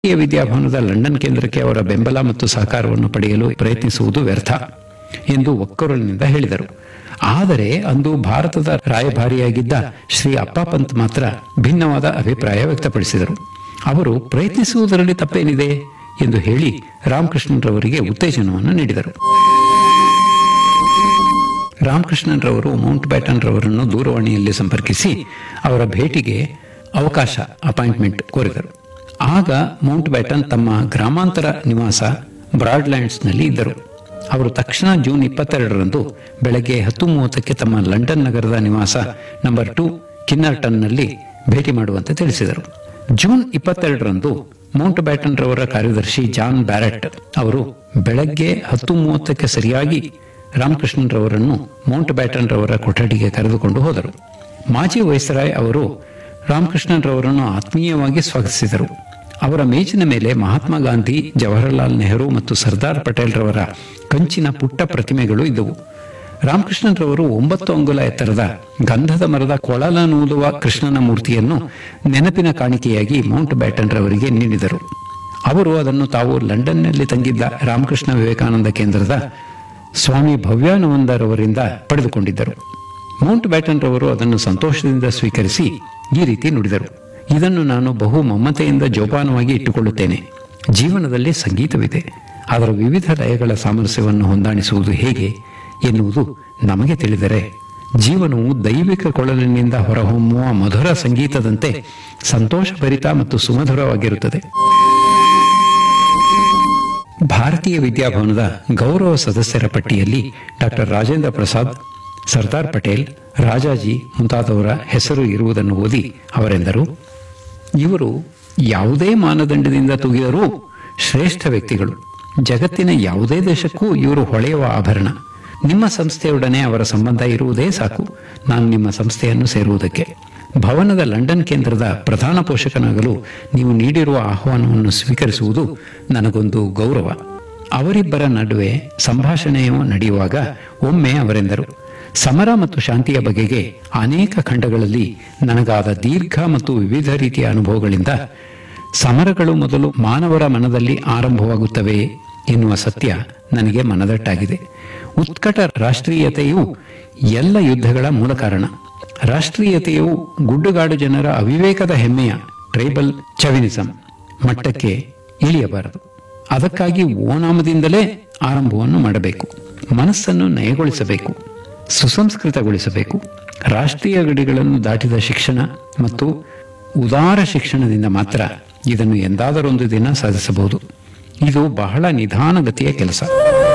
ಭಾರತೀಯ ವಿದ್ಯಾಭವನದ ಲಂಡನ್ ಕೇಂದ್ರಕ್ಕೆ ಅವರ ಬೆಂಬಲ ಮತ್ತು ಸಹಕಾರವನ್ನು ಪಡೆಯಲು ಪ್ರಯತ್ನಿಸುವುದು ವ್ಯರ್ಥ ಎಂದು ಒಕ್ಕೊರಲಿನಿಂದ ಹೇಳಿದರು ಆದರೆ ಅಂದು ಭಾರತದ ರಾಯಭಾರಿಯಾಗಿದ್ದ ಶ್ರೀ ಅಪ್ಪ ಪಂತ್ ಮಾತ್ರ ಭಿನ್ನವಾದ ಅಭಿಪ್ರಾಯ ವ್ಯಕ್ತಪಡಿಸಿದರು ಅವರು ಪ್ರಯತ್ನಿಸುವುದರಲ್ಲಿ ತಪ್ಪೇನಿದೆ ಎಂದು ಹೇಳಿ ರಾಮಕೃಷ್ಣನ್ರವರಿಗೆ ಉತ್ತೇಜನವನ್ನು ನೀಡಿದರು ರಾಮಕೃಷ್ಣನ್ ರವರು ಮೌಂಟ್ ಬ್ಯಾಟನ್ ರವರನ್ನು ದೂರವಾಣಿಯಲ್ಲಿ ಸಂಪರ್ಕಿಸಿ ಅವರ ಭೇಟಿಗೆ ಅವಕಾಶ ಅಪಾಯಿಂಟ್ಮೆಂಟ್ ಕೋರಿದರು ಆಗ ಮೌಂಟ್ ಬ್ಯಾಟನ್ ತಮ್ಮ ಗ್ರಾಮಾಂತರ ನಿವಾಸ ಬ್ರಾಡ್ಲ್ಯಾಂಡ್ಸ್ನಲ್ಲಿ ಇದ್ದರು ಅವರು ತಕ್ಷಣ ಜೂನ್ ಇಪ್ಪತ್ತೆರಡರಂದು ಬೆಳಗ್ಗೆ ಹತ್ತು ಮೂವತ್ತಕ್ಕೆ ತಮ್ಮ ಲಂಡನ್ ನಗರದ ನಿವಾಸ ನಂಬರ್ ಟು ಕಿನ್ನರ್ಟನ್ನಲ್ಲಿ ಭೇಟಿ ಮಾಡುವಂತೆ ತಿಳಿಸಿದರು ಜೂನ್ ಇಪ್ಪತ್ತೆರಡರಂದು ಮೌಂಟ್ ಬ್ಯಾಟನ್ ರವರ ಕಾರ್ಯದರ್ಶಿ ಜಾನ್ ಬ್ಯಾರೆಟ್ ಅವರು ಬೆಳಗ್ಗೆ ಹತ್ತು ಮೂವತ್ತಕ್ಕೆ ಸರಿಯಾಗಿ ರಾಮಕೃಷ್ಣನ್ ರವರನ್ನು ಮೌಂಟ್ ಬ್ಯಾಟನ್ ರವರ ಕೊಠಡಿಗೆ ಕರೆದುಕೊಂಡು ಹೋದರು ಮಾಜಿ ವೈಸರಾಯ್ ಅವರು ರಾಮಕೃಷ್ಣನ್ ರವರನ್ನು ಆತ್ಮೀಯವಾಗಿ ಸ್ವಾಗತಿಸಿದರು ಅವರ ಮೇಜಿನ ಮೇಲೆ ಮಹಾತ್ಮ ಗಾಂಧಿ ಜವಾಹರಲಾಲ್ ನೆಹರು ಮತ್ತು ಸರ್ದಾರ್ ಪಟೇಲ್ ರವರ ಕಂಚಿನ ಪುಟ್ಟ ಪ್ರತಿಮೆಗಳು ಇದ್ದವು ರಾಮಕೃಷ್ಣನ್ ರವರು ಒಂಬತ್ತು ಅಂಗುಲ ಎತ್ತರದ ಗಂಧದ ಮರದ ಕೊಳಲನೂದುವ ಕೃಷ್ಣನ ಮೂರ್ತಿಯನ್ನು ನೆನಪಿನ ಕಾಣಿಕೆಯಾಗಿ ಮೌಂಟ್ ಬ್ಯಾಟನ್ ರವರಿಗೆ ನೀಡಿದರು ಅವರು ಅದನ್ನು ತಾವು ಲಂಡನ್ನಲ್ಲಿ ತಂಗಿದ್ದ ರಾಮಕೃಷ್ಣ ವಿವೇಕಾನಂದ ಕೇಂದ್ರದ ಸ್ವಾಮಿ ಭವ್ಯಾನಂದರವರಿಂದ ಪಡೆದುಕೊಂಡಿದ್ದರು ಮೌಂಟ್ ಬ್ಯಾಟನ್ ರವರು ಅದನ್ನು ಸಂತೋಷದಿಂದ ಸ್ವೀಕರಿಸಿ ಈ ರೀತಿ ನುಡಿದರು ಇದನ್ನು ನಾನು ಬಹು ಮಮತೆಯಿಂದ ಜೋಪಾನವಾಗಿ ಇಟ್ಟುಕೊಳ್ಳುತ್ತೇನೆ ಜೀವನದಲ್ಲಿ ಸಂಗೀತವಿದೆ ಅದರ ವಿವಿಧ ಲಯಗಳ ಸಾಮರಸ್ಯವನ್ನು ಹೊಂದಾಣಿಸುವುದು ಹೇಗೆ ಎನ್ನುವುದು ನಮಗೆ ತಿಳಿದರೆ ಜೀವನವು ದೈವಿಕ ಕೊಳಲಿನಿಂದ ಹೊರಹೊಮ್ಮುವ ಮಧುರ ಸಂಗೀತದಂತೆ ಸಂತೋಷಭರಿತ ಮತ್ತು ಸುಮಧುರವಾಗಿರುತ್ತದೆ ಭಾರತೀಯ ವಿದ್ಯಾಭವನದ ಗೌರವ ಸದಸ್ಯರ ಪಟ್ಟಿಯಲ್ಲಿ ಡಾಕ್ಟರ್ ರಾಜೇಂದ್ರ ಪ್ರಸಾದ್ ಸರ್ದಾರ್ ಪಟೇಲ್ ರಾಜಾಜಿ ಮುಂತಾದವರ ಹೆಸರು ಇರುವುದನ್ನು ಓದಿ ಅವರೆಂದರು ಇವರು ಯಾವುದೇ ಮಾನದಂಡದಿಂದ ತೂಗಿದರೂ ಶ್ರೇಷ್ಠ ವ್ಯಕ್ತಿಗಳು ಜಗತ್ತಿನ ಯಾವುದೇ ದೇಶಕ್ಕೂ ಇವರು ಹೊಳೆಯುವ ಆಭರಣ ನಿಮ್ಮ ಸಂಸ್ಥೆಯೊಡನೆ ಅವರ ಸಂಬಂಧ ಇರುವುದೇ ಸಾಕು ನಾನು ನಿಮ್ಮ ಸಂಸ್ಥೆಯನ್ನು ಸೇರುವುದಕ್ಕೆ ಭವನದ ಲಂಡನ್ ಕೇಂದ್ರದ ಪ್ರಧಾನ ಪೋಷಕನಾಗಲು ನೀವು ನೀಡಿರುವ ಆಹ್ವಾನವನ್ನು ಸ್ವೀಕರಿಸುವುದು ನನಗೊಂದು ಗೌರವ ಅವರಿಬ್ಬರ ನಡುವೆ ಸಂಭಾಷಣೆಯು ನಡೆಯುವಾಗ ಒಮ್ಮೆ ಅವರೆಂದರು ಸಮರ ಮತ್ತು ಶಾಂತಿಯ ಬಗೆಗೆ ಅನೇಕ ಖಂಡಗಳಲ್ಲಿ ನನಗಾದ ದೀರ್ಘ ಮತ್ತು ವಿವಿಧ ರೀತಿಯ ಅನುಭವಗಳಿಂದ ಸಮರಗಳು ಮೊದಲು ಮಾನವರ ಮನದಲ್ಲಿ ಆರಂಭವಾಗುತ್ತವೆ ಎನ್ನುವ ಸತ್ಯ ನನಗೆ ಮನದಟ್ಟಾಗಿದೆ ಉತ್ಕಟ ರಾಷ್ಟ್ರೀಯತೆಯು ಎಲ್ಲ ಯುದ್ಧಗಳ ಮೂಲ ಕಾರಣ ರಾಷ್ಟ್ರೀಯತೆಯು ಗುಡ್ಡುಗಾಡು ಜನರ ಅವಿವೇಕದ ಹೆಮ್ಮೆಯ ಟ್ರೈಬಲ್ ಚವಿನಿಸಂ ಮಟ್ಟಕ್ಕೆ ಇಳಿಯಬಾರದು ಅದಕ್ಕಾಗಿ ಓನಾಮದಿಂದಲೇ ಆರಂಭವನ್ನು ಮಾಡಬೇಕು ಮನಸ್ಸನ್ನು ನಯಗೊಳಿಸಬೇಕು ಸುಸಂಸ್ಕೃತಗೊಳಿಸಬೇಕು ರಾಷ್ಟ್ರೀಯ ಗಡಿಗಳನ್ನು ದಾಟಿದ ಶಿಕ್ಷಣ ಮತ್ತು ಉದಾರ ಶಿಕ್ಷಣದಿಂದ ಮಾತ್ರ ಇದನ್ನು ಎಂದಾದರೊಂದು ದಿನ ಸಾಧಿಸಬಹುದು ಇದು ಬಹಳ ನಿಧಾನಗತಿಯ ಕೆಲಸ